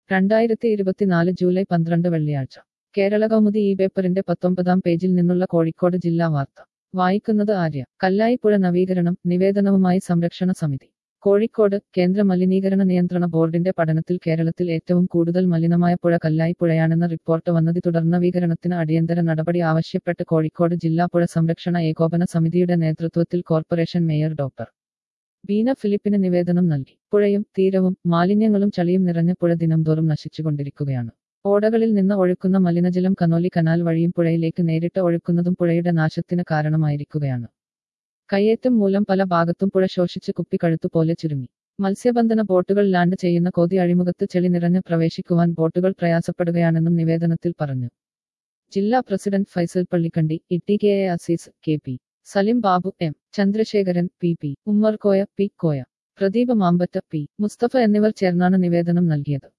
രണ്ടായിരത്തി ഇരുപത്തിനാല് ജൂലൈ പന്ത്രണ്ട് വെള്ളിയാഴ്ച കേരള കൗമുദി ഈ പേപ്പറിന്റെ പത്തൊമ്പതാം പേജിൽ നിന്നുള്ള കോഴിക്കോട് ജില്ലാ വാർത്ത വായിക്കുന്നത് ആര്യ കല്ലായിപ്പുഴ നവീകരണം നിവേദനവുമായി സംരക്ഷണ സമിതി കോഴിക്കോട് കേന്ദ്ര മലിനീകരണ നിയന്ത്രണ ബോർഡിന്റെ പഠനത്തിൽ കേരളത്തിൽ ഏറ്റവും കൂടുതൽ മലിനമായ പുഴ കല്ലായിപ്പുഴയാണെന്ന റിപ്പോർട്ട് വന്നതി തുടർന്ന് നവീകരണത്തിന് അടിയന്തര നടപടി ആവശ്യപ്പെട്ട് കോഴിക്കോട് ജില്ലാ പുഴ സംരക്ഷണ ഏകോപന സമിതിയുടെ നേതൃത്വത്തിൽ കോർപ്പറേഷൻ മേയർ ഡോക്ടർ ബീന ഫിലിപ്പിന് നിവേദനം നൽകി പുഴയും തീരവും മാലിന്യങ്ങളും ചളിയും നിറഞ്ഞ പുഴ ദിനംതോറും നശിച്ചുകൊണ്ടിരിക്കുകയാണ് ഓടകളിൽ നിന്ന് ഒഴുക്കുന്ന മലിനജലം കനോലി കനാൽ വഴിയും പുഴയിലേക്ക് നേരിട്ട് ഒഴുക്കുന്നതും പുഴയുടെ നാശത്തിന് കാരണമായിരിക്കുകയാണ് കയ്യേറ്റം മൂലം പല ഭാഗത്തും പുഴ ശോഷിച്ച് കുപ്പിക്കഴുത്തു പോലെ ചുരുങ്ങി മത്സ്യബന്ധന ബോട്ടുകൾ ലാൻഡ് ചെയ്യുന്ന കോതി അഴിമുഖത്ത് ചെളി നിറഞ്ഞ് പ്രവേശിക്കുവാൻ ബോട്ടുകൾ പ്രയാസപ്പെടുകയാണെന്നും നിവേദനത്തിൽ പറഞ്ഞു ജില്ലാ president Faisal Pallikandi Itty K A Aziz K P Salim Babu M Chandrasekharan P P Ummer Koya P Koya Pradeep Mambatta P Musthafa എന്നിവർ ചേർന്നാണ് നിവേദനം നൽകിയത്